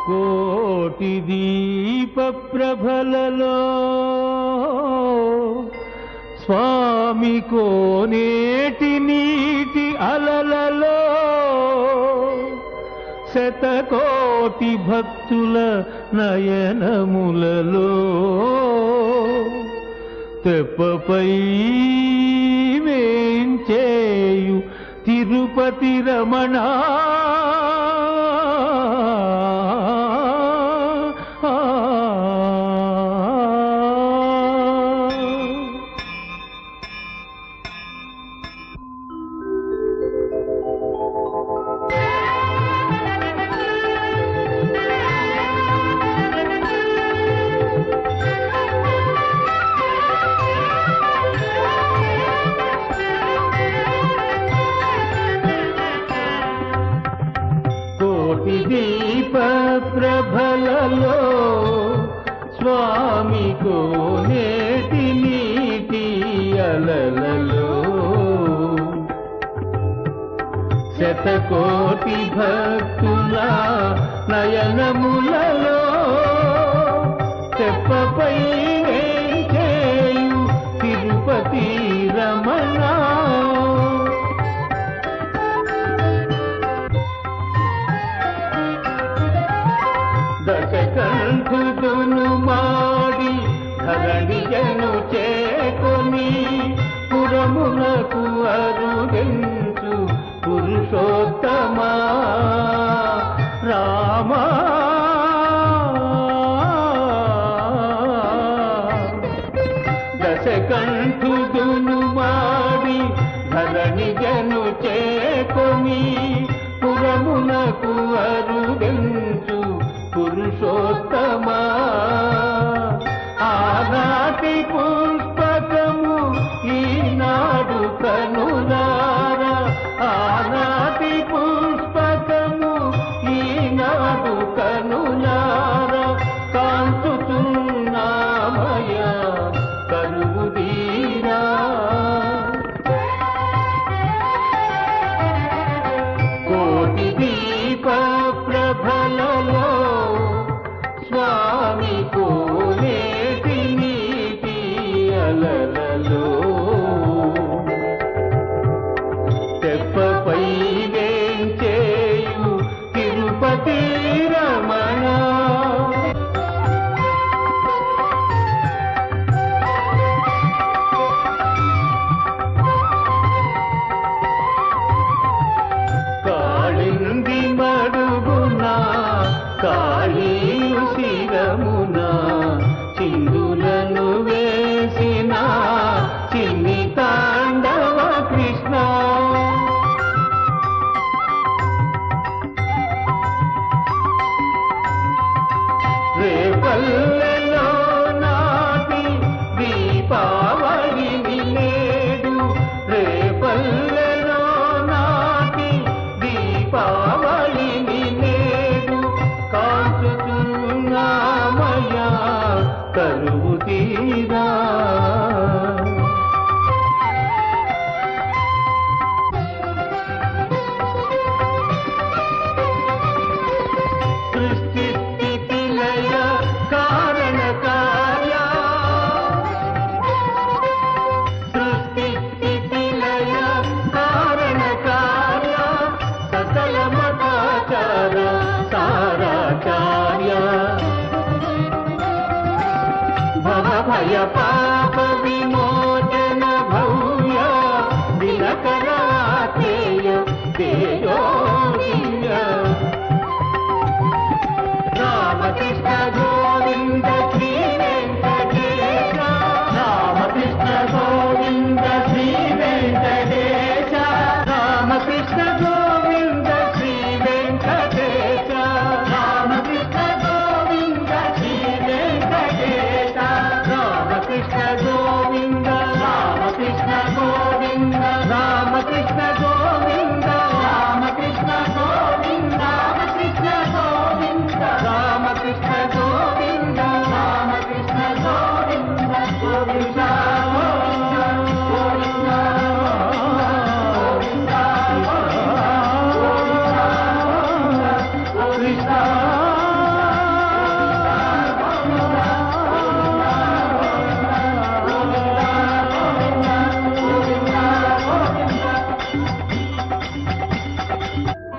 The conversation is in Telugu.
కోటి దీప ప్రభలలో స్వామి కోనేటి నీటి అలలలో శతకోటి భక్తుల నయనములలో తెప్పపై వేంచేయు తిరుపతి రమణ కోటి దీప ప్రభలలో స్వామి కోనేటి నీటి అలలలో శతకోటి భక్తుల నయనములలో తెప్పపై వేంచేయు తిరుపతి రమణ దశకంఠుడును మాడి ధరణిజను చేకొని పురమునకు అరుగెంచు పురుషోత్తమా రామా దశకంఠుడును మాడి ధరణిజను చేకొని పురమునకు అరుగెంచు పురుషోత్తమా ఆనాటి పుష్పకము ఈనాడు కనులార ఆనాటి పుష్పకము ఈనాడు కనులార కాంచుతున్నామయ కరువు తీరా కోటి దీప ప్రభలలో స్వామి కోనేటి నీటి అలలలో తెప్పపై వేంచేయు తిరుపతి రమణ కాళింది మడుగున కాళీయు శిరమున చిందులను వేసిన చిన్ని తాండవ కృష్ణ రేపల్లెలో నాటి దీపావళిని నేడు రేపల్లెలో నాటి దీపావళిని నేడు కాచుతున్నామయ్యా కరువు తీరా సృష్టి స్థితి లయ కారణ కార్య సృష్టి స్థితి లయ కారణ కార్య సకల మతాచార సారాచార్య భవ భయ పా